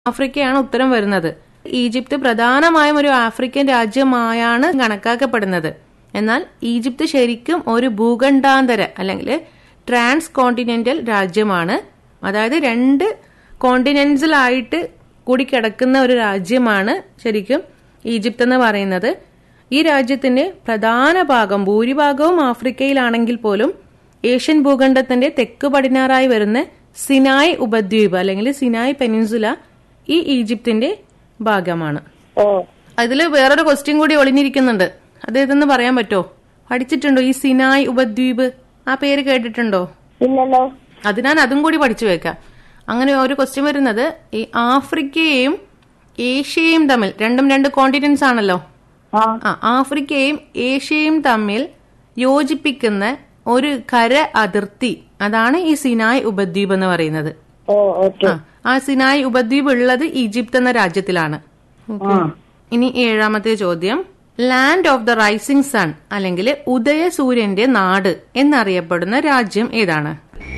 ആഫ്രിക്കയാണ് ഉത്തരം വരുന്നത് ഈജിപ്ത് പ്രധാനമായും ഒരു ആഫ്രിക്കൻ രാജ്യമായാണ് കണക്കാക്കപ്പെടുന്നത് എന്നാൽ ഈജിപ്ത് ശരിക്കും ഒരു ഭൂഖണ്ഡാന്തര അല്ലെങ്കിൽ ട്രാൻസ് കോണ്ടിനെന്റൽ രാജ്യമാണ് അതായത് രണ്ട് കോണ്ടിനെന്റ്സിലായിട്ട് കൂടി കിടക്കുന്ന ഒരു രാജ്യമാണ് ശരിക്കും ഈജിപ്ത് എന്ന് പറയുന്നത് ഈ രാജ്യത്തിന്റെ പ്രധാന ഭാഗം ഭൂരിഭാഗവും ആഫ്രിക്കയിലാണെങ്കിൽ പോലും ഏഷ്യൻ ഭൂഖണ്ഡത്തിന്റെ തെക്ക് പടിഞ്ഞാറായി വരുന്ന സിനായ് ഉപദ്വീപ് അല്ലെങ്കിൽ സിനായ് പെനിൻസുല ഈ ഈജിപ്തിന്റെ ഭാഗമാണ് ഓ അതിൽ വേറൊരു ക്വസ്റ്റ്യൻ കൂടി ഒളിഞ്ഞിരിക്കുന്നുണ്ട് അത് ഏതെന്ന് പറയാൻ പറ്റോ പഠിച്ചിട്ടുണ്ടോ ഈ സിനായ് ഉപദ്വീപ് ആ പേര് കേട്ടിട്ടുണ്ടോ ഇല്ലല്ലോ അതിനാൽ അതും കൂടി പഠിച്ചു വെക്കാം അങ്ങനെ ഒരു ക്വസ്റ്റ്യൻ വരുന്നത് ഈ ആഫ്രിക്കയെയും ഏഷ്യയും തമ്മിൽ രണ്ടും രണ്ട് കോണ്ടിനെന്റ്സ് ആണല്ലോ ആ ആ ആഫ്രിക്കയും ഏഷ്യയും തമ്മിൽ യോജിപ്പിക്കുന്ന ഒരു കര അതിർത്തി അതാണ് ഈ സിനായ് ഉപദ്വീപ് എന്ന് പറയുന്നത് ഓ ഓക്കെ ആ, ആ സിനായ് ഉപദ്വീപ് ഉള്ളത് ഈജിപ്ത് എന്ന രാജ്യത്തിലാണ് ആ ഇനി ഏഴാമത്തെ ചോദ്യം land of the rising sun അല്ലെങ്കിൽ ഉദയ സൂര്യന്റെ നാട് എന്നറിയപ്പെടുന്ന രാജ്യം ഏതാണ്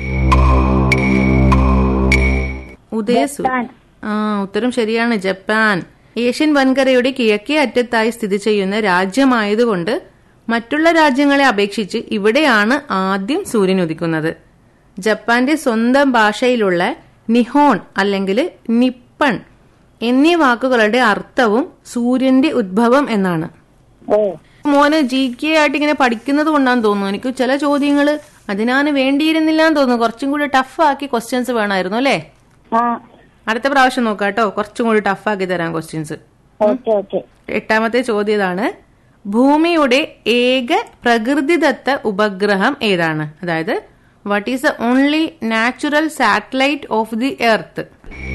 ഉദയസൂ ജപ്പാൻ. ആ ഉത്തരം ശരിയാണ് ജപ്പാൻ ഏഷ്യൻ വൻകരയുടെ കിഴക്കേ അറ്റത്തായി സ്ഥിതി ചെയ്യുന്ന രാജ്യമായതുകൊണ്ട് മറ്റുള്ള രാജ്യങ്ങളെ അപേക്ഷിച്ച് ഇവിടെയാണ് ആദ്യം സൂര്യൻ ഉദിക്കുന്നത് ജപ്പാന്റെ സ്വന്തം ഭാഷയിലുള്ള നിഹോൺ അല്ലെങ്കിൽ നിപ്പൺ എന്നീ വാക്കുകളുടെ അർത്ഥവും സൂര്യന്റെ ഉദ്ഭവം എന്നാണ് ഓ മോന് ജി കെ ആയിട്ട് ഇങ്ങനെ പഠിക്കുന്നത് കൊണ്ടാന്ന് തോന്നുന്നു എനിക്ക് ചില ചോദ്യങ്ങൾ അതിനാണ് വേണ്ടിയിരുന്നില്ല എന്ന് തോന്നുന്നു കുറച്ചും കൂടി ടഫാക്കി ക്വസ്റ്റ്യൻസ് വേണമായിരുന്നു അല്ലേ ആ അടുത്ത പ്രാവശ്യം നോക്കാം കേട്ടോ കുറച്ചും കൂടി ടഫാക്കി തരാം ക്വസ്റ്റ്യൻസ് ഓക്കെ ഓക്കെ എട്ടാമത്തെ ചോദ്യം ഇതാണ് ഭൂമിയുടെ ഏക പ്രകൃതിദത്ത ഉപഗ്രഹം ഏതാണ് അതായത് what is the only natural satellite of the earth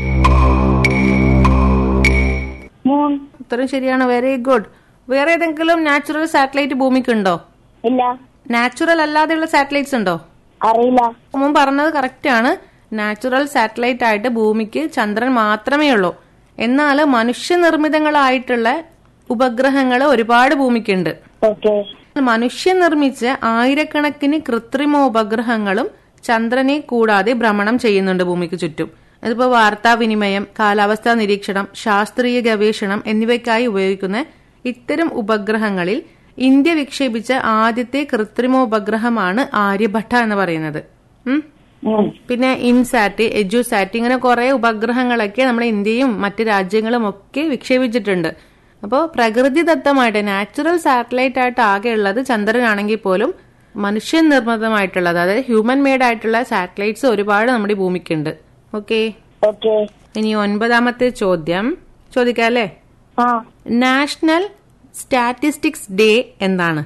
moon ഉത്തരം ശരിയാണ് വെരി ഗുഡ് വേറെ ഏതെങ്കിലും നാച്ചുറൽ സാറ്റലൈറ്റ് ഭൂമിക്കുണ്ടോ ഇല്ല നാച്ചുറൽ അല്ലാതെയുള്ള സാറ്റലൈറ്റ്സ് ഉണ്ടോ അറിയില്ല മുമ്പ് പറഞ്ഞത് കറക്റ്റ് ആണ് നാച്ചുറൽ സാറ്റലൈറ്റ് ആയിട്ട് ഭൂമിക്ക് ചന്ദ്രൻ മാത്രമേ ഉള്ളൂ എന്നാൽ മനുഷ്യനിർമ്മിതങ്ങളായിട്ടുള്ള ഉപഗ്രഹങ്ങൾ ഒരുപാട് ഭൂമിക്കുണ്ട് ഓക്കെ മനുഷ്യൻ നിർമ്മിച്ച ആയിരക്കണക്കിന് കൃത്രിമ ഉപഗ്രഹങ്ങളും ചന്ദ്രനെ കൂടാതെ ഭ്രമണം ചെയ്യുന്നുണ്ട് ഭൂമിക്ക് ചുറ്റും അതിപ്പോ വാർത്താവിനിമയം കാലാവസ്ഥാ നിരീക്ഷണം ശാസ്ത്രീയ ഗവേഷണം എന്നിവയ്ക്കായി ഉപയോഗിക്കുന്ന ഇത്തരം ഉപഗ്രഹങ്ങളിൽ ഇന്ത്യ വിക്ഷേപിച്ച ആദ്യത്തെ കൃത്രിമ ഉപഗ്രഹമാണ് ആര്യഭട്ട എന്ന് പറയുന്നത് ഉം ഉം. പിന്നെ ഇൻസാറ്റ് എജുസാറ്റ് ഇങ്ങനെ കുറെ ഉപഗ്രഹങ്ങളൊക്കെ നമ്മുടെ ഇന്ത്യയും മറ്റ് രാജ്യങ്ങളും ഒക്കെ വിക്ഷേപിച്ചിട്ടുണ്ട് അപ്പോൾ പ്രകൃതിദത്തമായിട്ട് നാച്ചുറൽ സാറ്റലൈറ്റ് ആയിട്ട് ആകെ ഉള്ളത് ചന്ദ്രനാണെങ്കിൽ പോലും മനുഷ്യൻ നിർമ്മിതമായിട്ടുള്ളത് അതായത് ഹ്യൂമൻ മെയ്ഡ് ആയിട്ടുള്ള സാറ്റലൈറ്റ്സ് ഒരുപാട് നമ്മുടെ ഭൂമിക്കുണ്ട് ഓക്കെ ഓക്കെ ഇനി ഒൻപതാമത്തെ ചോദ്യം ചോദിക്കാം അല്ലേ ആ നാഷണൽ സ്റ്റാറ്റിസ്റ്റിക്സ് ഡേ എന്താണ്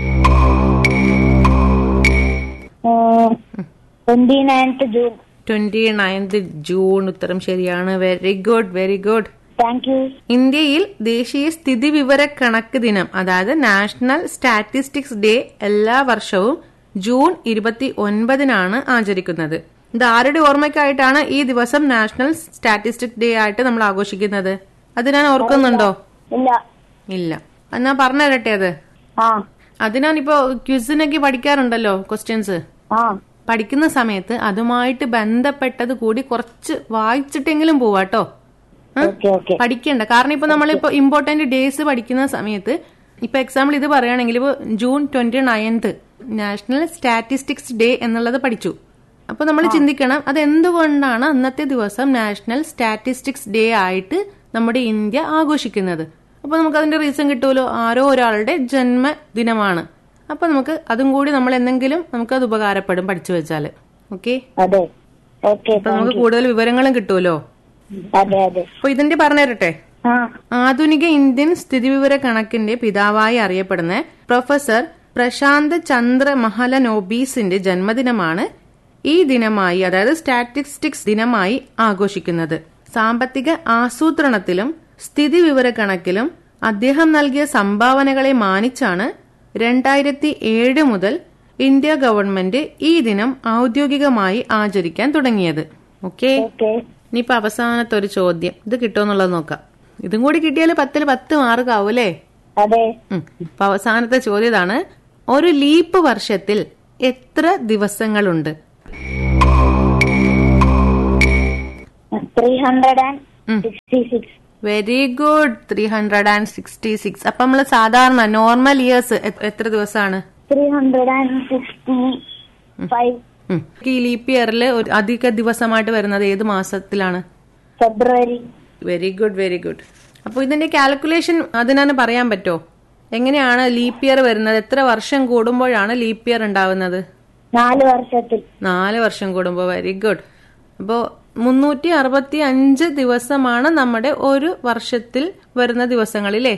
twenty ninth June twenty ninth June ഉത്തരം ശരിയാണ് very good very good thank you ഇന്ത്യയിൽ ദേശീയ സ്ഥിതി വിവര കണക്ക് ദിനം അതായത് നാഷണൽ സ്റ്റാറ്റിസ്റ്റിക്സ് ഡേ എല്ലാ വർഷവും ജൂൺ ഇരുപത്തി ഒൻപതിനാണ് ആചരിക്കുന്നത് ഇത് ആരുടെ ഓർമ്മയ്ക്കായിട്ടാണ് ഈ ദിവസം നാഷണൽ സ്റ്റാറ്റിസ്റ്റിക്സ് ഡേ ആയിട്ട് നമ്മൾ ആഘോഷിക്കുന്നത് അത് ഞാൻ ഓർക്കുന്നുണ്ടോ ഇല്ല ഇല്ല എന്നാ പറഞ്ഞു തരട്ടെ അത് ആ അത് ഞാനിപ്പോ ക്വിസിനൊക്കെ പഠിക്കാറുണ്ടല്ലോ ക്വസ്റ്റ്യൻസ് ആ പഠിക്കുന്ന സമയത്ത് അതുമായിട്ട് ബന്ധപ്പെട്ടത് കൂടി കുറച്ച് വായിച്ചിട്ടെങ്കിലും പോവാട്ടോ ആ? ഓക്കെ ഓക്കെ പഠിക്കണ്ട കാരണം ഇപ്പൊ നമ്മളിപ്പോ ഇമ്പോർട്ടന്റ് ഡേയ്സ് പഠിക്കുന്ന സമയത്ത് ഇപ്പൊ എക്സാമ്പിൾ ഇത് പറയുകയാണെങ്കിൽ ഇപ്പൊ June twenty ninth national statistics day എന്നുള്ളത് പഠിച്ചു അപ്പൊ നമ്മൾ ചിന്തിക്കണം അത് എന്തുകൊണ്ടാണ് അന്നത്തെ ദിവസം നാഷണൽ സ്റ്റാറ്റിസ്റ്റിക്സ് ഡേ ആയിട്ട് നമ്മുടെ ഇന്ത്യ ആഘോഷിക്കുന്നത് അപ്പൊ നമുക്ക് അതിന്റെ റീസൺ കിട്ടുമല്ലോ ആരോ ഒരാളുടെ ജന്മദിനമാണ് അപ്പൊ നമുക്ക് അതും കൂടി നമ്മൾ എന്തെങ്കിലും നമുക്ക് അത് ഉപകാരപ്പെടും പഠിച്ചു വെച്ചാല് ഓക്കെ അതെ ഓക്കെ അപ്പൊ നമുക്ക് കൂടുതൽ വിവരങ്ങളും കിട്ടുമല്ലോ അതെ അതെ അപ്പൊ ഇതിന്റെ പറഞ്ഞു തരട്ടെ ആ ആധുനിക ഇന്ത്യൻ സ്ഥിതിവിവര കണക്കിന്റെ പിതാവായി അറിയപ്പെടുന്ന പ്രൊഫസർ പ്രശാന്ത് ചന്ദ്ര മഹലനോബീസിന്റെ ജന്മദിനമാണ് ഈ ദിനമായി അതായത് സ്റ്റാറ്റിസ്റ്റിക്സ് ദിനമായി ആഘോഷിക്കുന്നത് സാമ്പത്തിക ആസൂത്രണത്തിലും സ്ഥിതിവിവര കണക്കിലും അദ്ദേഹം നൽകിയ സംഭാവനകളെ മാനിച്ചാണ് രണ്ടായിരത്തി ഏഴ് മുതൽ ഇന്ത്യ ഗവൺമെന്റ് ഈ ദിനം ഔദ്യോഗികമായി ആചരിക്കാൻ തുടങ്ങിയത് ഓക്കേ ഓക്കെ ഇനിയിപ്പോ അവസാനത്തെ ഒരു ചോദ്യം ഇത് കിട്ടുമെന്നുള്ളത് നോക്കാം ഇതും കൂടി കിട്ടിയാൽ പത്തിൽ പത്ത് മാർക്ക് ആവും അല്ലേ അതെ ഉം. അപ്പൊ അവസാനത്തെ ചോദ്യം ഇതാണ് ഒരു ലീപ്പ് വർഷത്തിൽ എത്ര ദിവസങ്ങളുണ്ട് three hundred and sixty six very good three hundred and sixty six അപ്പൊ നമ്മള് സാധാരണ നോർമൽ ഇയേഴ്സ് എത്ര ദിവസമാണ് three hundred and sixty five ഉം. ഈ ലീപ്പ് ഇയറിൽ ഒരു അധിക ദിവസമായിട്ട് വരുന്നത് ഏത് മാസത്തിലാണ് February very good very good അപ്പൊ ഇതിന്റെ കാൽക്കുലേഷൻ അതിനാണ് പറയാൻ പറ്റോ എങ്ങനെയാണ് ലീപ്പ് ഇയർ വരുന്നത് എത്ര വർഷം കൂടുമ്പോഴാണ് ലീപ്പ് ഇയർ ഉണ്ടാവുന്നത് നാല് വർഷത്തിൽ നാല് വർഷം കൂടുമ്പോൾ വെരി ഗുഡ് അപ്പോ മുന്നൂറ്റി അറുപത്തി അഞ്ച് ദിവസമാണ് നമ്മുടെ ഒരു വർഷത്തിൽ വരുന്ന ദിവസങ്ങളില്ലേ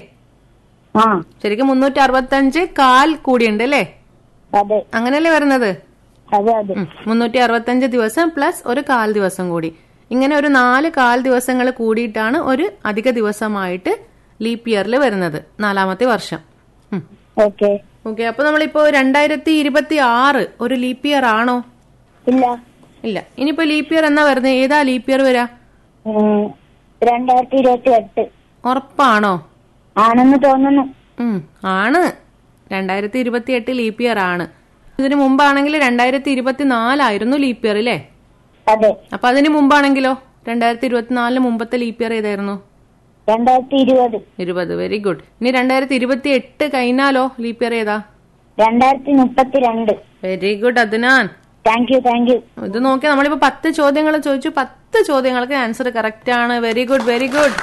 ആ ശരിക്കും മുന്നൂറ്റി അറുപത്തി അഞ്ച് കാൽ കൂടിയുണ്ട് അല്ലേ അതെ അങ്ങനെയല്ലേ വരുന്നത് അതെ അതെ മുന്നൂറ്റി അറുപത്തഞ്ച് ദിവസം പ്ലസ് ഒരു കാൽ ദിവസം കൂടി ഇങ്ങനെ ഒരു നാല് കാൽ ദിവസങ്ങൾ കൂടിയിട്ടാണ് ഒരു അധിക ദിവസമായിട്ട് ലീപ്പ് ഇയറിൽ വരുന്നത് നാലാമത്തെ വർഷം ഓക്കെ ഓക്കെ അപ്പൊ നമ്മളിപ്പോ രണ്ടായിരത്തി ഇരുപത്തി ആറ് ഒരു ലീപ്പ് ഇയർ ആണോ ഇല്ല ഇല്ല ഇനിയിപ്പോ ലീപ്പ് ഇയർ എന്നാ വരുന്നത് ഏതാ ലീപ്പ് ഇയർ വരാ ഉം, രണ്ടായിരത്തി ഇരുപത്തി എട്ട് ഉറപ്പാണോ ആണെന്ന് തോന്നുന്നു ഉം, ആണ് രണ്ടായിരത്തി ഇരുപത്തി എട്ട് ലീപ്പ് ഇയർ ആണ് ഇതിനു മുമ്പാണെങ്കിൽ രണ്ടായിരത്തി ഇരുപത്തി നാലായിരുന്നു ലീപ്പ് ഇയർ അല്ലേ അതെ അപ്പൊ അതിന് മുമ്പാണെങ്കിലോ രണ്ടായിരത്തി ഇരുപത്തിനാലിന് മുമ്പത്തെ ലീപ്പ് ഇയർ ഏതായിരുന്നു രണ്ടായിരത്തി ഇരുപത് ഇരുപത് വെരി ഗുഡ് ഇനി രണ്ടായിരത്തി ഇരുപത്തി എട്ട് കഴിഞ്ഞാലോ ലീപ്പ് ഇയർ ഏതാ രണ്ടായിരത്തി മുപ്പത്തിരണ്ട് very good Adnan thank you thank you ഇത് നോക്കിയാൽ നമ്മളിപ്പോ പത്ത് ചോദ്യങ്ങൾ ചോദിച്ചു പത്ത് ചോദ്യങ്ങൾക്ക് ആൻസർ കറക്റ്റ് ആണ് very good very good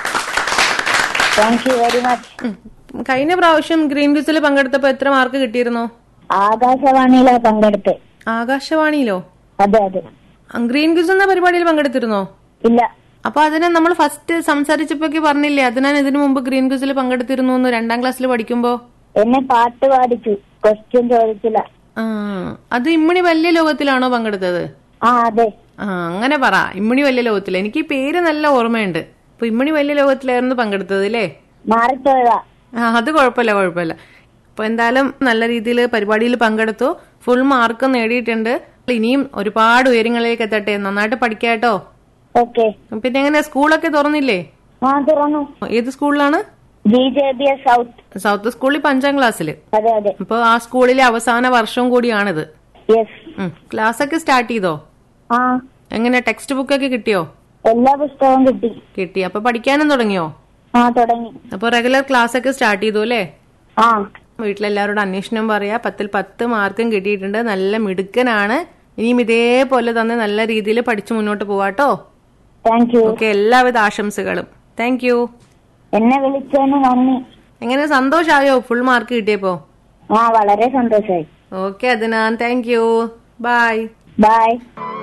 thank you very much കഴിഞ്ഞ പ്രാവശ്യം ഗ്രീൻ ക്വിസിൽ പങ്കെടുത്തപ്പോ എത്ര മാർക്ക് കിട്ടിയിരുന്നു ആകാശവാണിയിലാ പങ്കെടുത്ത് ആകാശവാണിയിലോ അതെ അതെ ഗ്രീൻ ക്വിസ് എന്ന പരിപാടിയിൽ പങ്കെടുത്തിരുന്നോ ഇല്ല അപ്പൊ അതിനെ നമ്മൾ ഫസ്റ്റ് സംസാരിച്ചപ്പോഴേക്ക് പറഞ്ഞില്ലേ അതിനാണ് ഇതിനു മുമ്പ് ഗ്രീൻ ക്വിസിൽ പങ്കെടുത്തിരുന്നു എന്ന് രണ്ടാം ക്ലാസ്സിൽ പഠിക്കുമ്പോ എന്നെ പാട്ട് പാടിച്ചു ക്വസ്റ്റ്യൻ ചോദിച്ചില്ല ആ അത് ഇമ്മണി വലിയ ലോകത്തിലാണോ പങ്കെടുത്തത് ആ അതെ ആ അങ്ങനെ പറ ഇമ്മണി വലിയ ലോകത്തിൽ എനിക്ക് ഈ പേര് നല്ല ഓർമ്മയുണ്ട് അപ്പൊ ഇമ്മണി വലിയ ലോകത്തിലായിരുന്നു പങ്കെടുത്തത് അല്ലേ മാറിപ്പോയതാ ആ അത് കുഴപ്പമില്ല കുഴപ്പമില്ല അപ്പൊ എന്തായാലും നല്ല രീതിയിൽ പരിപാടിയിൽ പങ്കെടുത്തു ഫുൾ മാർക്ക് നേടിയിട്ടുണ്ട് ഇനിയും ഒരുപാട് ഉയരങ്ങളിലേക്ക് എത്തട്ടെ നന്നായിട്ട് പഠിക്കാട്ടോ ഓക്കെ പിന്നെ എങ്ങനെ സ്കൂളൊക്കെ തുറന്നില്ലേ ആ തുറന്നു ഏത് സ്കൂളിലാണ് G J B S south south സ്കൂളിൽ ഇപ്പൊ അഞ്ചാം ക്ലാസ്സിൽ അതെ അതെ അപ്പൊ ആ സ്കൂളിലെ അവസാന വർഷവും കൂടിയാണിത് യെസ് ക്ലാസ് ഒക്കെ സ്റ്റാർട്ട് ചെയ്തോ ആ എങ്ങനെ ടെക്സ്റ്റ് ബുക്ക് ഒക്കെ കിട്ടിയോ എല്ലാ പുസ്തകവും കിട്ടി കിട്ടി അപ്പൊ പഠിക്കാനും തുടങ്ങിയോ ആ തുടങ്ങി അപ്പൊ റെഗുലർ ക്ലാസ് ഒക്കെ സ്റ്റാർട്ട് ചെയ്തു അല്ലേ ആ വീട്ടിലെല്ലാവരോടും അന്വേഷണം പറയാ പത്തിൽ പത്ത് മാർക്കും കിട്ടിയിട്ടുണ്ട് നല്ല മിടുക്കനാണ് ഇനിയും ഇതേപോലെ തന്നെ നല്ല രീതിയിൽ പഠിച്ചു മുന്നോട്ട് പോവാട്ടോ താങ്ക് യു ഓക്കെ എല്ലാവിധ ആശംസകളും താങ്ക് യു എന്നെ വിളിച്ചതിന് നന്ദി എങ്ങനെ സന്തോഷായോ ഫുൾ മാർക്ക് കിട്ടിയപ്പോ ആ വളരെ സന്തോഷമായി okay Adnan thank you bye bye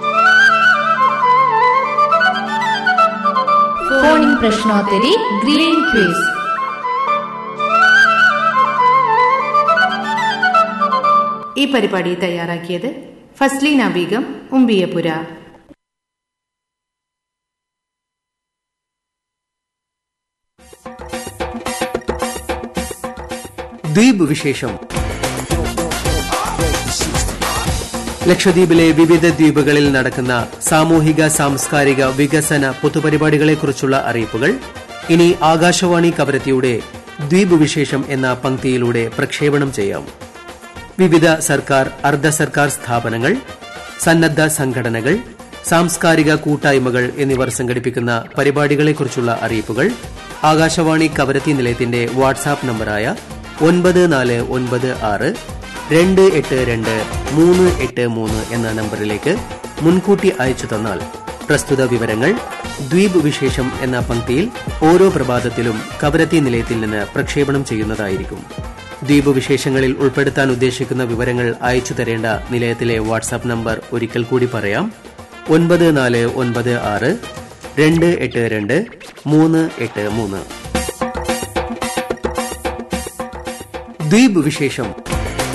phoning പ്രശ്നോത്തരി ഗ്രീൻ ക്വിസ് ഈ പരിപാടി തയ്യാറാക്കിയത് ഫസ്ലീന ബീഗം ഉമ്പിയപുര ദ്വീപ് വിശേഷം ലക്ഷദ്വീപിലെ വിവിധ ദ്വീപുകളിൽ നടക്കുന്ന സാമൂഹിക സാംസ്കാരിക വികസന പൊതുപരിപാടികളെക്കുറിച്ചുള്ള അറിയിപ്പുകൾ ഇനി ആകാശവാണി കവരത്തിയുടെ ദ്വീപ് വിശേഷം എന്ന പങ്ക്തിയിലൂടെ പ്രക്ഷേപണം ചെയ്യാം വിവിധ സർക്കാർ അർദ്ധ സർക്കാർ സ്ഥാപനങ്ങൾ സന്നദ്ധ സംഘടനകൾ സാംസ്കാരിക കൂട്ടായ്മകൾ എന്നിവർ സംഘടിപ്പിക്കുന്ന പരിപാടികളെക്കുറിച്ചുള്ള അറിയിപ്പുകൾ ആകാശവാണി കവരത്തി നിലയത്തിന്റെ വാട്സാപ്പ് നമ്പറായ ഒൻപത് നാല് ഒൻപത് ആറ് രണ്ട് എട്ട് രണ്ട് മൂന്ന് എട്ട് മൂന്ന് എന്ന നമ്പറിലേക്ക് മുൻകൂട്ടി അയച്ചു തന്നാൽ പ്രസ്തുത വിവരങ്ങൾ ദ്വീപ് വിശേഷം എന്ന പങ്ക്തിയിൽ ഓരോ പ്രഭാതത്തിലും കവരത്തി നിലയത്തിൽ നിന്ന് പ്രക്ഷേപണം ചെയ്യുന്നതായിരിക്കും ദ്വീപ് വിശേഷങ്ങളിൽ ഉൾപ്പെടുത്താൻ ഉദ്ദേശിക്കുന്ന വിവരങ്ങൾ അയച്ചു തരേണ്ട നിലയത്തിലെ വാട്സാപ്പ് നമ്പർ ഒരിക്കൽ കൂടി പറയാം ഒൻപത് നാല് ഒൻപത് ആറ് രണ്ട് എട്ട് രണ്ട് മൂന്ന് എട്ട് മൂന്ന് ദ്വീപ് വിശേഷം